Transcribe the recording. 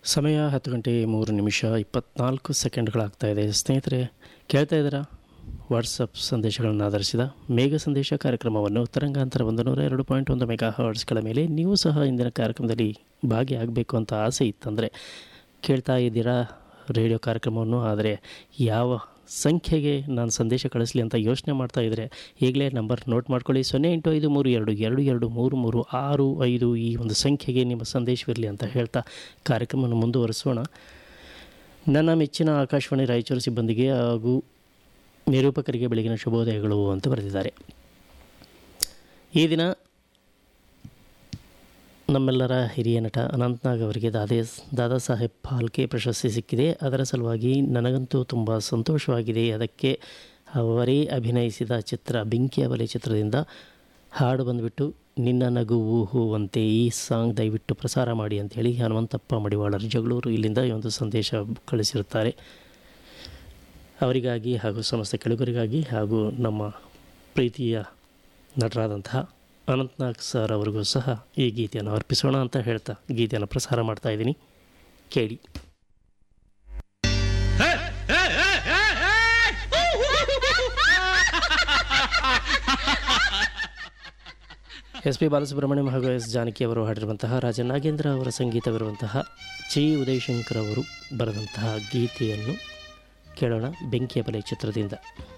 ಸಮಯ ಹತ್ತು ಗಂಟೆ ಮೂರು ನಿಮಿಷ ಇಪ್ಪತ್ನಾಲ್ಕು ಸೆಕೆಂಡ್ಗಳಾಗ್ತಾ ಇದೆ ಸ್ನೇಹಿತರೆ ಕೇಳ್ತಾ ಇದ್ದೀರಾ ವಾಟ್ಸಪ್ ಸಂದೇಶಗಳನ್ನು ಆಧರಿಸಿದ ಮೇಘ ಸಂದೇಶ ಕಾರ್ಯಕ್ರಮವನ್ನು ತರಂಗಾಂತರ ಒಂದು ನೂರ ಎರಡು ಪಾಯಿಂಟ್ ಒಂದು ಮೆಗಾ ಹರ್ಟ್ಸ್ಗಳ ಮೇಲೆ ನೀವು ಸಹ ಇಂದಿನ ಕಾರ್ಯಕ್ರಮದಲ್ಲಿ ಭಾಗಿಯಾಗಬೇಕು ಅಂತ ಆಸೆ ಇತ್ತಂದರೆ ಕೇಳ್ತಾ ಇದ್ದೀರಾ ರೇಡಿಯೋ ಕಾರ್ಯಕ್ರಮವನ್ನು ಆದರೆ ಯಾವ ಸಂಖ್ಯೆಗೆ ನಾನು ಸಂದೇಶ ಕಳಿಸ್ಲಿ ಅಂತ ಯೋಚನೆ ಮಾಡ್ತಾ ಇದ್ದರೆ ಈಗಲೇ ನಂಬರ್ ನೋಟ್ ಮಾಡ್ಕೊಳ್ಳಿ ಸೊನ್ನೆ ಎಂಟು ಐದು ಮೂರು ಎರಡು ಎರಡು ಎರಡು ಮೂರು ಮೂರು ಆರು ಐದು ಈ ಒಂದು ಸಂಖ್ಯೆಗೆ ನಿಮ್ಮ ಸಂದೇಶವಿರಲಿ ಅಂತ ಹೇಳ್ತಾ ಕಾರ್ಯಕ್ರಮವನ್ನು ಮುಂದುವರಿಸೋಣ ನನ್ನ ಮೆಚ್ಚಿನ ಆಕಾಶವಾಣಿ ರಾಯಚೂರು ಸಿಬ್ಬಂದಿಗೆ ಹಾಗೂ ನಿರೂಪಕರಿಗೆ ಬೆಳಗಿನ ಶುಭೋದಯಗಳು ಅಂತ ಬರೆದಿದ್ದಾರೆ ಈ ದಿನ ನಮ್ಮೆಲ್ಲರ ಹಿರಿಯ ನಟ ಅನಂತ್ನಾಗ್ ಅವರಿಗೆ ದಾದೇ ದಾದಾ ಸಾಹೇಬ್ ಫಾಲ್ಕೆ ಪ್ರಶಸ್ತಿ ಸಿಕ್ಕಿದೆ ಅದರ ಸಲುವಾಗಿ ನನಗಂತೂ ತುಂಬ ಸಂತೋಷವಾಗಿದೆ ಅದಕ್ಕೆ ಅವರೇ ಅಭಿನಯಿಸಿದ ಚಿತ್ರ ಬೆಂಕಿಯ ಬಲೆ ಚಿತ್ರದಿಂದ ಹಾಡು ಬಂದುಬಿಟ್ಟು ನಿನ್ನ ನಗು ಹೂವಂತೆ ಈ ಸಾಂಗ್ ದಯವಿಟ್ಟು ಪ್ರಸಾರ ಮಾಡಿ ಅಂಥೇಳಿ ಹನುಮಂತಪ್ಪ ಮಡಿವಾಳರು ಜಗಳೂರು ಇಲ್ಲಿಂದ ಈ ಒಂದು ಸಂದೇಶ ಕಳಿಸಿರುತ್ತಾರೆ ಅವರಿಗಾಗಿ ಹಾಗೂ ಸಮಸ್ತ ಕೆಳಗರಿಗಾಗಿ ಹಾಗೂ ನಮ್ಮ ಪ್ರೀತಿಯ ನಟರಾದಂತಹ ಅನಂತ್ನಾಗ್ ಸರ್ ಅವರಿಗೂ ಸಹ ಈ ಗೀತೆಯನ್ನು ಅರ್ಪಿಸೋಣ ಅಂತ ಹೇಳ್ತಾ ಗೀತೆಯನ್ನು ಪ್ರಸಾರ ಮಾಡ್ತಾ ಇದ್ದೀನಿ ಕೇಳಿ ಎಸ್ ಪಿ ಬಾಲಸುಬ್ರಹ್ಮಣ್ಯಂ ಹಾಗೂ ಎಸ್ ಜಾನಕಿ ಅವರು ಹಾಡಿರುವಂತಹ ರಾಜ ನಾಗೇಂದ್ರ ಅವರ ಸಂಗೀತವಿರುವಂತಹ ಜಿ ಉದಯಶಂಕರ್ ಅವರು ಬರೆದಂತಹ ಗೀತೆಯನ್ನು ಕೇಳೋಣ ಬೆಂಕಿಯ ಬಲೆ ಚಿತ್ರದಿಂದ